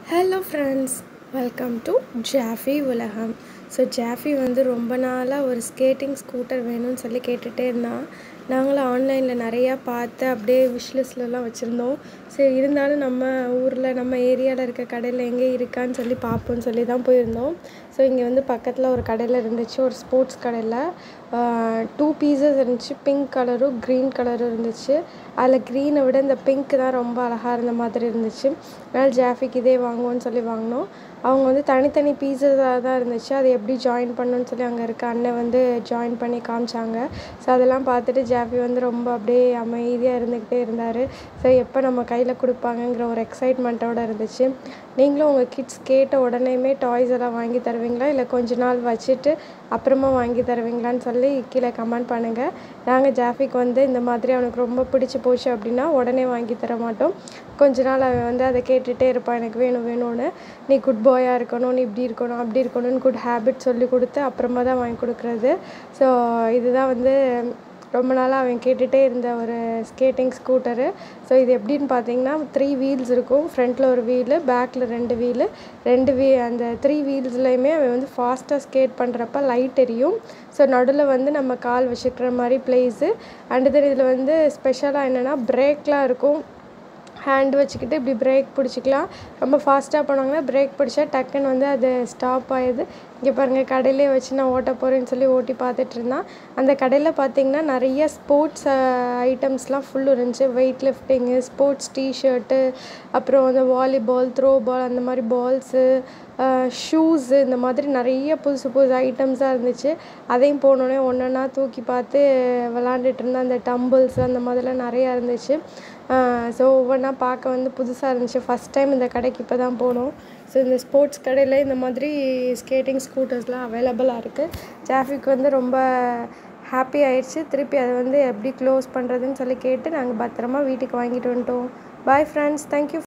hello friends welcome to Jaffy உலகம் so ஜாஃபி வந்து ரொம்ப நாளாக ஒரு ஸ்கேட்டிங் ஸ்கூட்டர் வேணும்னு சொல்லி கேட்டுகிட்டே இருந்தான் நாங்களும் ஆன்லைனில் நிறையா பார்த்து அப்படியே விஷ்லிஸ்ட்லலாம் வச்சுருந்தோம் சரி இருந்தாலும் நம்ம ஊரில் நம்ம ஏரியாவில் இருக்க கடையில் எங்கே இருக்கான்னு சொல்லி பார்ப்போம்னு சொல்லி தான் போயிருந்தோம் ஸோ இங்கே வந்து பக்கத்தில் ஒரு கடையில் இருந்துச்சு ஒரு ஸ்போர்ட்ஸ் கடையில் டூ பீசஸ் இருந்துச்சு பிங்க் கலரும் க்ரீன் கலரும் இருந்துச்சு அதில் க்ரீனை விட இந்த பிங்க் தான் ரொம்ப அழகாக இருந்த மாதிரி இருந்துச்சு அதனால் ஜாஃபிக்கு இதே வாங்குவோன்னு சொல்லி வாங்கினோம் அவங்க வந்து தனித்தனி பீஸஸாக தான் இருந்துச்சு அது எப்படி ஜாயின் பண்ணணும்னு சொல்லி அங்கே இருக்க அண்ணன் வந்து ஜாயின் பண்ணி காமிச்சாங்க ஸோ அதெல்லாம் பார்த்துட்டு ஜாஃபி வந்து ரொம்ப அப்படியே அமைதியாக இருந்துக்கிட்டே இருந்தார் ஸோ எப்போ நம்ம கையில் கொடுப்பாங்கங்கிற ஒரு எக்ஸைட்மெண்ட்டோடு இருந்துச்சு நீங்களும் உங்கள் கிட்ஸ் கேட்ட உடனேயுமே டாய்ஸ் எல்லாம் வாங்கி தருவீங்களா இல்லை கொஞ்ச நாள் வச்சுட்டு அப்புறமா வாங்கி தருவீங்களான்னு சொல்லி கீழே கமெண்ட் பண்ணுங்கள் நாங்கள் ஜாஃபிக்கு வந்து இந்த மாதிரி அவனுக்கு ரொம்ப பிடிச்சி போச்சு அப்படின்னா உடனே வாங்கி தர மாட்டோம் கொஞ்ச நாள் அவன் வந்து அதை கேட்டுகிட்டே இருப்பான் எனக்கு வேணும் வேணும்னு நீ குட் பாயாக இருக்கணும் நீ இப்படி இருக்கணும் அப்படி இருக்கணும்னு குட் ஹேபிட் சொல்லி கொடுத்து அப்புறமா தான் வாங்கி கொடுக்குறது ஸோ இதுதான் வந்து ரொம்ப நாளாக அவன் கேட்டுகிட்டே இருந்த ஒரு ஸ்கேட்டிங் ஸ்கூட்டரு ஸோ இது எப்படின்னு பார்த்தீங்கன்னா த்ரீ வீல்ஸ் இருக்கும் ஃப்ரண்ட்டில் ஒரு வீலு பேக்கில் ரெண்டு வீலு ரெண்டு வீ அந்த த்ரீ வீல்ஸ்லையுமே அவன் வந்து ஃபாஸ்ட்டாக ஸ்கேட் பண்ணுறப்ப லைட் எரியும் ஸோ நடுவில் வந்து நம்ம கால் வச்சுக்கிற மாதிரி பிளேஸு அண்டு தென் இதில் வந்து ஸ்பெஷலாக என்னென்னா பிரேக்லாம் இருக்கும் ஹேண்ட் வச்சுக்கிட்டு இப்படி பிரேக் பிடிச்சிக்கலாம் ரொம்ப ஃபாஸ்ட்டாக போனாங்கன்னா பிரேக் பிடிச்சா டக்குன்னு வந்து அது ஸ்டாப் ஆகிடுது இங்கே பாருங்கள் கடையிலே வச்சு நான் ஓட்ட போகிறேன்னு சொல்லி ஓட்டி பார்த்துட்டு இருந்தான் அந்த கடையில் பார்த்தீங்கன்னா நிறைய ஸ்போர்ட்ஸ் ஐட்டம்ஸ்லாம் ஃபுல் இருந்துச்சு வெயிட் லிஃப்டிங்கு ஸ்போர்ட்ஸ் டிஷர்ட்டு அப்புறம் அந்த வாலிபால் த்ரோ பால் அந்த மாதிரி பால்ஸு ஷூஸு இந்த மாதிரி நிறைய புதுசு புதுசு ஐட்டம்ஸாக இருந்துச்சு அதையும் போனோடனே ஒன்றொன்னா தூக்கி பார்த்து விளாண்டுட்டு இருந்தேன் அந்த டம்பிள்ஸ் அந்த மாதிரிலாம் நிறையா இருந்துச்சு ஸோ ஒவ்வொன்றா பார்க்க வந்து புதுசாக இருந்துச்சு ஃபஸ்ட் டைம் இந்த கடைக்கு இப்போ தான் போனோம் ஸோ இந்த ஸ்போர்ட்ஸ் கடையில் இந்த மாதிரி ஸ்கேட்டிங் ஸ்கூட்டர்ஸ்லாம் அவைலபிளாக இருக்குது டிராஃபிக் வந்து ரொம்ப ஹாப்பி ஆயிடுச்சு திருப்பி அதை வந்து எப்படி க்ளோஸ் பண்ணுறதுன்னு சொல்லி கேட்டு நாங்கள் பத்திரமா வீட்டுக்கு வாங்கிட்டு வந்துட்டோம் பாய் ஃப்ரெண்ட்ஸ் தேங்க்யூ